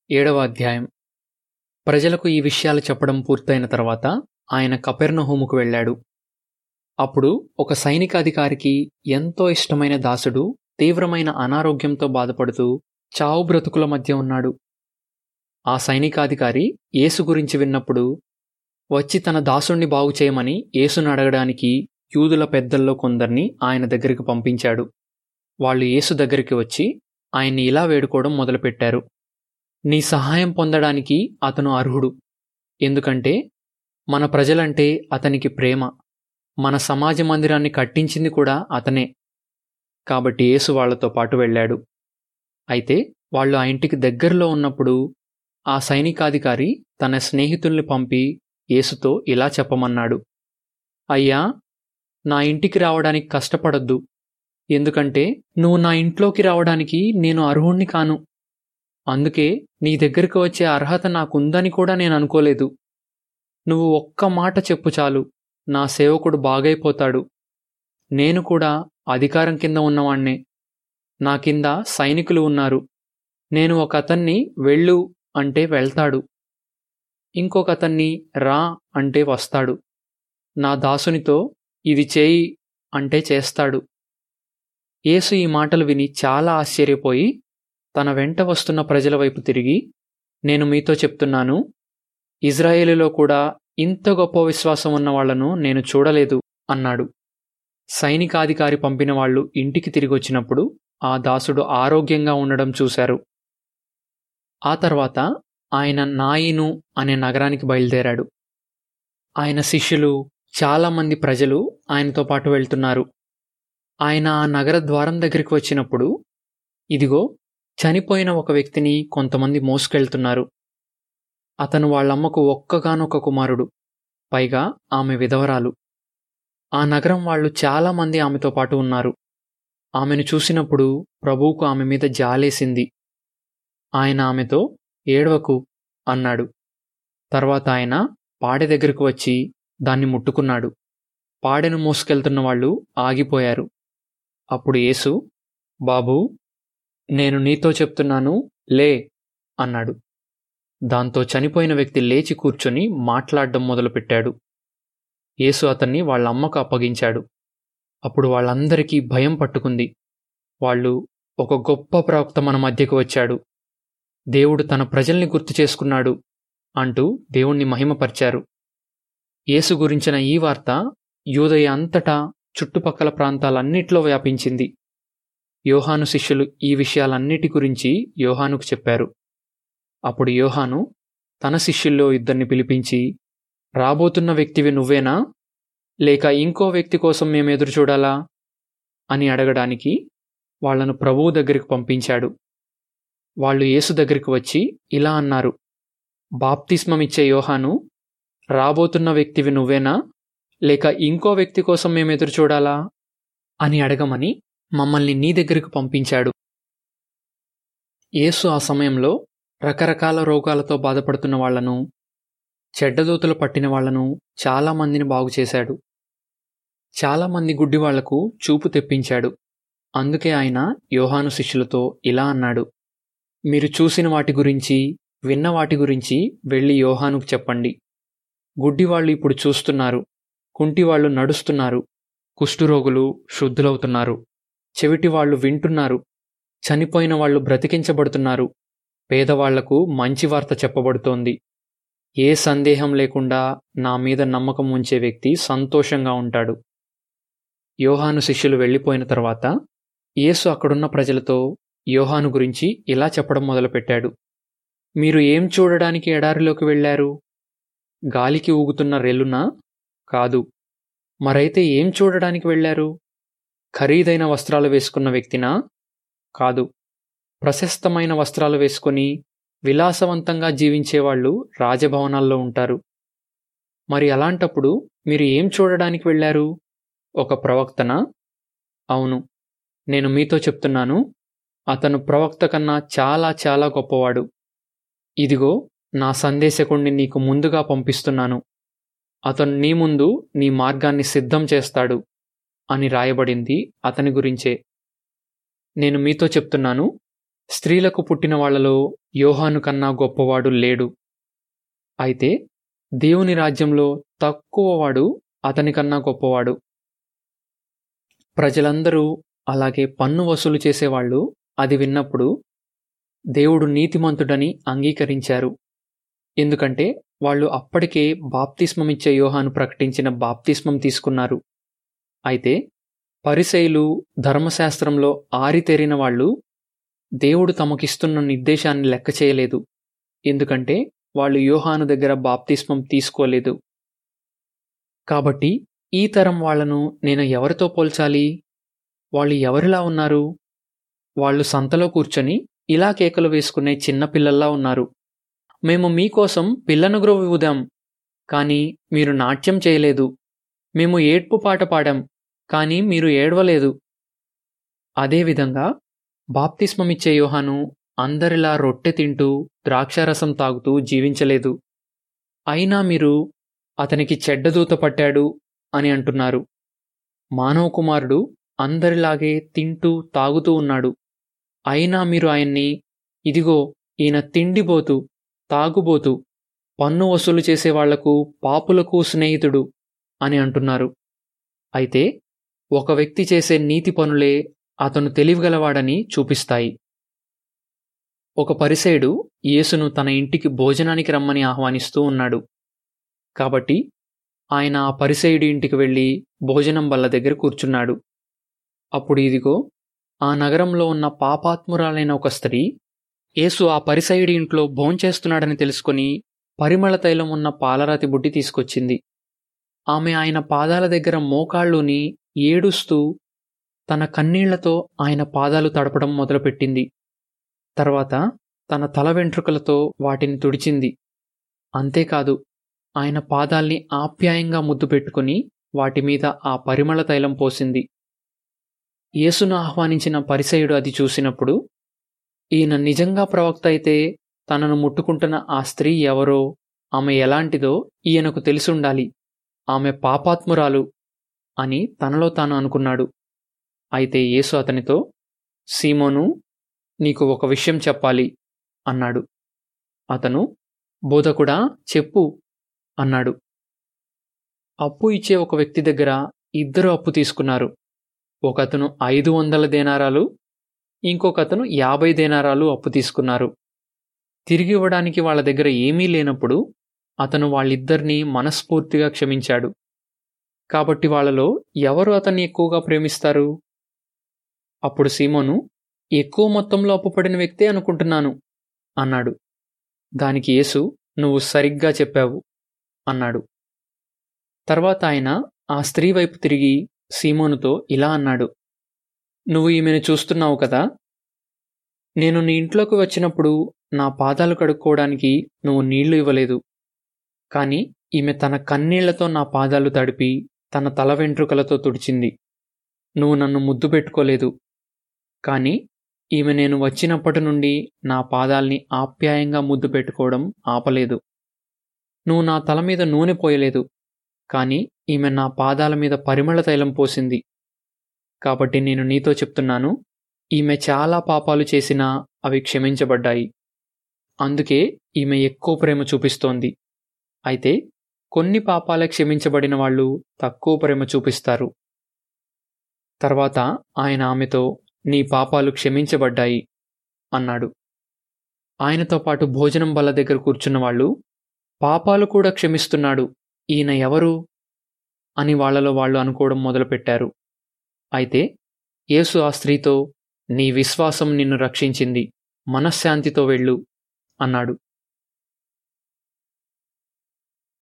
ఏడవ అధ్యాయం ప్రజలకు ఈ విషయాలు చెప్పడం పూర్తయిన తర్వాత ఆయన కపెర్నహూముకు వెళ్ళాడు అప్పుడు ఒక సైనికాధికారికి ఎంతో ఇష్టమైన దాసుడు తీవ్రమైన అనారోగ్యంతో బాధపడుతూ చావు బ్రతుకుల మధ్య ఉన్నాడు ఆ సైనికాధికారి యేసు గురించి విన్నప్పుడు వచ్చి తన దాసుణ్ణి బాగు చేయమని యేసును అడగడానికి యూదుల పెద్దల్లో కొందరిని ఆయన దగ్గరికి పంపించాడు వాళ్ళు యేసు దగ్గరికి వచ్చి ఆయన్ని ఇలా వేడుకోవడం మొదలుపెట్టారు నీ సహాయం పొందడానికి అతను అర్హుడు ఎందుకంటే మన ప్రజలంటే అతనికి ప్రేమ మన సమాజ మందిరాన్ని కట్టించింది కూడా అతనే కాబట్టి యేసు వాళ్లతో పాటు వెళ్ళాడు అయితే వాళ్ళు ఆ ఇంటికి దగ్గరలో ఉన్నప్పుడు ఆ సైనికాధికారి తన స్నేహితుల్ని పంపి యేసుతో ఇలా చెప్పమన్నాడు అయ్యా నా ఇంటికి రావడానికి కష్టపడొద్దు ఎందుకంటే నువ్వు నా ఇంట్లోకి రావడానికి నేను అర్హుణ్ణి కాను అందుకే నీ దగ్గరికి వచ్చే అర్హత నాకుందని కూడా నేను అనుకోలేదు నువ్వు ఒక్క మాట చెప్పు చాలు నా సేవకుడు బాగైపోతాడు నేను కూడా అధికారం కింద ఉన్నవాణ్ణే నా కింద సైనికులు ఉన్నారు నేను ఒక అతన్ని వెళ్ళు అంటే వెళ్తాడు ఇంకొక అతన్ని రా అంటే వస్తాడు నా దాసునితో ఇది చేయి అంటే చేస్తాడు యేసు ఈ మాటలు విని చాలా ఆశ్చర్యపోయి తన వెంట వస్తున్న ప్రజల వైపు తిరిగి నేను మీతో చెప్తున్నాను ఇజ్రాయేలులో కూడా ఇంత గొప్ప విశ్వాసం ఉన్న వాళ్లను నేను చూడలేదు అన్నాడు సైనికాధికారి పంపిన వాళ్ళు ఇంటికి తిరిగొచ్చినప్పుడు ఆ దాసుడు ఆరోగ్యంగా ఉండడం చూశారు ఆ తర్వాత ఆయన నాయిను అనే నగరానికి బయలుదేరాడు ఆయన శిష్యులు చాలామంది ప్రజలు ఆయనతో పాటు వెళ్తున్నారు ఆయన ఆ నగర ద్వారం దగ్గరికి వచ్చినప్పుడు ఇదిగో చనిపోయిన ఒక వ్యక్తిని కొంతమంది మోసుకెళ్తున్నారు అతను వాళ్ళమ్మకు ఒక్కగానొక్క కుమారుడు పైగా ఆమె విధవరాలు ఆ నగరం వాళ్ళు చాలామంది ఆమెతో పాటు ఉన్నారు ఆమెను చూసినప్పుడు ప్రభువుకు ఆమె మీద జాలేసింది ఆయన ఆమెతో ఏడవకు అన్నాడు తర్వాత ఆయన పాడె దగ్గరకు వచ్చి దాన్ని ముట్టుకున్నాడు పాడెను మోసుకెళ్తున్న వాళ్ళు ఆగిపోయారు అప్పుడు యేసు బాబూ నేను నీతో చెప్తున్నాను లే అన్నాడు దాంతో చనిపోయిన వ్యక్తి లేచి కూర్చొని మాట్లాడడం మొదలుపెట్టాడు యేసు అతన్ని వాళ్ళ అమ్మకు అప్పగించాడు అప్పుడు వాళ్ళందరికీ భయం పట్టుకుంది వాళ్ళు ఒక గొప్ప ప్రవక్త మన మధ్యకు వచ్చాడు దేవుడు తన ప్రజల్ని గుర్తు చేసుకున్నాడు అంటూ దేవుణ్ణి మహిమపరిచారు యేసు గురించిన ఈ వార్త యూదయ అంతటా చుట్టుపక్కల ప్రాంతాలన్నిట్లో వ్యాపించింది యోహాను శిష్యులు ఈ విషయాలన్నిటి గురించి యోహానుకు చెప్పారు అప్పుడు యోహాను తన శిష్యుల్లో ఇద్దరిని పిలిపించి రాబోతున్న వ్యక్తివి నువ్వేనా లేక ఇంకో వ్యక్తి కోసం మేము ఎదురు చూడాలా అని అడగడానికి వాళ్లను ప్రభువు దగ్గరికి పంపించాడు వాళ్ళు యేసు దగ్గరికి వచ్చి ఇలా అన్నారు బాప్తిస్మమిచ్చే యోహాను రాబోతున్న వ్యక్తివి నువ్వేనా లేక ఇంకో వ్యక్తి కోసం మేము ఎదురు చూడాలా అని అడగమని మమ్మల్ని నీ దగ్గరకు పంపించాడు యేసు ఆ సమయంలో రకరకాల రోగాలతో బాధపడుతున్న వాళ్లను చెడ్డదూతలు పట్టిన వాళ్లను చాలామందిని బాగు చేశాడు చాలామంది గుడ్డివాళ్లకు చూపు తెప్పించాడు అందుకే ఆయన యోహాను శిష్యులతో ఇలా అన్నాడు మీరు చూసిన వాటి గురించి విన్న వాటి గురించి వెళ్ళి యోహానుకు చెప్పండి గుడ్డివాళ్ళు ఇప్పుడు చూస్తున్నారు కుంటివాళ్లు నడుస్తున్నారు కుష్ఠురోగులు శుద్ధులవుతున్నారు చెవిటివాళ్లు వింటున్నారు చనిపోయిన వాళ్ళు బ్రతికించబడుతున్నారు పేదవాళ్లకు మంచి వార్త చెప్పబడుతోంది ఏ సందేహం లేకుండా నా మీద నమ్మకం ఉంచే వ్యక్తి సంతోషంగా ఉంటాడు యోహాను శిష్యులు వెళ్ళిపోయిన తర్వాత యేసు అక్కడున్న ప్రజలతో యోహాను గురించి ఇలా చెప్పడం మొదలుపెట్టాడు మీరు ఏం చూడడానికి ఎడారిలోకి వెళ్లారు గాలికి ఊగుతున్న రెల్లునా కాదు మరైతే ఏం చూడడానికి వెళ్లారు ఖరీదైన వస్త్రాలు వేసుకున్న వ్యక్తినా కాదు ప్రశస్తమైన వస్త్రాలు వేసుకొని విలాసవంతంగా జీవించేవాళ్లు రాజభవనాల్లో ఉంటారు మరి అలాంటప్పుడు మీరు ఏం చూడడానికి వెళ్లారు ఒక ప్రవక్తనా అవును నేను మీతో చెప్తున్నాను అతను ప్రవక్త కన్నా చాలా చాలా గొప్పవాడు ఇదిగో నా సందేశకుణ్ణి నీకు ముందుగా పంపిస్తున్నాను అతను నీ ముందు నీ మార్గాన్ని సిద్ధం చేస్తాడు అని రాయబడింది అతని గురించే నేను మీతో చెప్తున్నాను స్త్రీలకు పుట్టిన వాళ్ళలో యోహాను కన్నా గొప్పవాడు లేడు అయితే దేవుని రాజ్యంలో తక్కువవాడు అతని కన్నా గొప్పవాడు ప్రజలందరూ అలాగే పన్ను వసూలు చేసేవాళ్ళు అది విన్నప్పుడు దేవుడు నీతిమంతుడని అంగీకరించారు ఎందుకంటే వాళ్ళు అప్పటికే బాప్తిస్మమిచ్చే యోహాను ప్రకటించిన బాప్తిస్మం తీసుకున్నారు అయితే పరిసైలు ధర్మశాస్త్రంలో ఆరితేరిన వాళ్ళు దేవుడు తమకిస్తున్న నిర్దేశాన్ని లెక్క చేయలేదు ఎందుకంటే వాళ్ళు యోహాను దగ్గర బాప్తిస్మం తీసుకోలేదు కాబట్టి ఈ తరం వాళ్లను నేను ఎవరితో పోల్చాలి వాళ్ళు ఎవరిలా ఉన్నారు వాళ్ళు సంతలో కూర్చొని ఇలా కేకలు వేసుకునే చిన్నపిల్లల్లా ఉన్నారు మేము మీకోసం పిల్లను గ్రోవి ఊదాం కానీ మీరు నాట్యం చేయలేదు మేము ఏడ్పు పాట పాడాం కానీ మీరు ఏడవలేదు అదేవిధంగా బాప్తిస్మమిచ్చే యోహాను అందరిలా రొట్టె తింటూ ద్రాక్షారసం తాగుతూ జీవించలేదు అయినా మీరు అతనికి చెడ్డదూత పట్టాడు అని అంటున్నారు మానవ కుమారుడు అందరిలాగే తింటూ తాగుతూ ఉన్నాడు అయినా మీరు ఆయన్ని ఇదిగో ఈయన తిండిబోతు తాగుబోతు పన్ను వసూలు చేసే వాళ్లకు పాపులకు స్నేహితుడు అని అంటున్నారు అయితే ఒక వ్యక్తి చేసే నీతి పనులే అతను తెలివిగలవాడని చూపిస్తాయి ఒక పరిసేయుడు యేసును తన ఇంటికి భోజనానికి రమ్మని ఆహ్వానిస్తూ ఉన్నాడు కాబట్టి ఆయన ఆ పరిసేయుడి ఇంటికి వెళ్ళి భోజనం బల్ల దగ్గర కూర్చున్నాడు అప్పుడు ఇదిగో ఆ నగరంలో ఉన్న పాపాత్మురాలైన ఒక స్త్రీ యేసు ఆ పరిసయుడి ఇంట్లో భోంచేస్తున్నాడని తెలుసుకుని పరిమళ తైలం ఉన్న పాలరాతి బుడ్డి తీసుకొచ్చింది ఆమె ఆయన పాదాల దగ్గర మోకాళ్ళుని ఏడుస్తూ తన కన్నీళ్లతో ఆయన పాదాలు తడపడం మొదలుపెట్టింది తర్వాత తన తల వెంట్రుకలతో వాటిని తుడిచింది అంతేకాదు ఆయన పాదాల్ని ఆప్యాయంగా ముద్దు పెట్టుకుని వాటి మీద ఆ పరిమళ తైలం పోసింది యేసును ఆహ్వానించిన పరిసయుడు అది చూసినప్పుడు ఈయన నిజంగా ప్రవక్త అయితే తనను ముట్టుకుంటున్న ఆ స్త్రీ ఎవరో ఆమె ఎలాంటిదో ఈయనకు తెలిసుండాలి ఆమె పాపాత్మురాలు అని తనలో తాను అనుకున్నాడు అయితే యేసు అతనితో సీమోను నీకు ఒక విషయం చెప్పాలి అన్నాడు అతను బోధకుడా చెప్పు అన్నాడు అప్పు ఇచ్చే ఒక వ్యక్తి దగ్గర ఇద్దరు అప్పు తీసుకున్నారు ఒకతను ఐదు వందల దేనారాలు ఇంకొకతను యాభై దేనారాలు అప్పు తీసుకున్నారు తిరిగి ఇవ్వడానికి వాళ్ళ దగ్గర ఏమీ లేనప్పుడు అతను వాళ్ళిద్దరినీ మనస్ఫూర్తిగా క్షమించాడు కాబట్టి వాళ్ళలో ఎవరు అతన్ని ఎక్కువగా ప్రేమిస్తారు అప్పుడు సీమోను ఎక్కువ మొత్తంలో అప్పుపడిన వ్యక్తే అనుకుంటున్నాను అన్నాడు దానికి యేసు నువ్వు సరిగ్గా చెప్పావు అన్నాడు తర్వాత ఆయన ఆ స్త్రీ వైపు తిరిగి సీమోనుతో ఇలా అన్నాడు నువ్వు ఈమెను చూస్తున్నావు కదా నేను నీ ఇంట్లోకి వచ్చినప్పుడు నా పాదాలు కడుక్కోవడానికి నువ్వు నీళ్లు ఇవ్వలేదు కానీ ఈమె తన కన్నీళ్లతో నా పాదాలు తడిపి తన తల వెంట్రుకలతో తుడిచింది నువ్వు నన్ను ముద్దు పెట్టుకోలేదు కానీ ఈమె నేను వచ్చినప్పటి నుండి నా పాదాల్ని ఆప్యాయంగా ముద్దు పెట్టుకోవడం ఆపలేదు నువ్వు నా తల మీద నూనె పోయలేదు కానీ ఈమె నా పాదాల మీద పరిమళ తైలం పోసింది కాబట్టి నేను నీతో చెప్తున్నాను ఈమె చాలా పాపాలు చేసినా అవి క్షమించబడ్డాయి అందుకే ఈమె ఎక్కువ ప్రేమ చూపిస్తోంది అయితే కొన్ని పాపాలే క్షమించబడిన వాళ్ళు తక్కువ ప్రేమ చూపిస్తారు తర్వాత ఆయన ఆమెతో నీ పాపాలు క్షమించబడ్డాయి అన్నాడు ఆయనతో పాటు భోజనం బల్ల దగ్గర కూర్చున్న వాళ్ళు పాపాలు కూడా క్షమిస్తున్నాడు ఈయన ఎవరు అని వాళ్లలో వాళ్ళు అనుకోవడం మొదలుపెట్టారు అయితే యేసు ఆ స్త్రీతో నీ విశ్వాసం నిన్ను రక్షించింది మనశ్శాంతితో వెళ్ళు అన్నాడు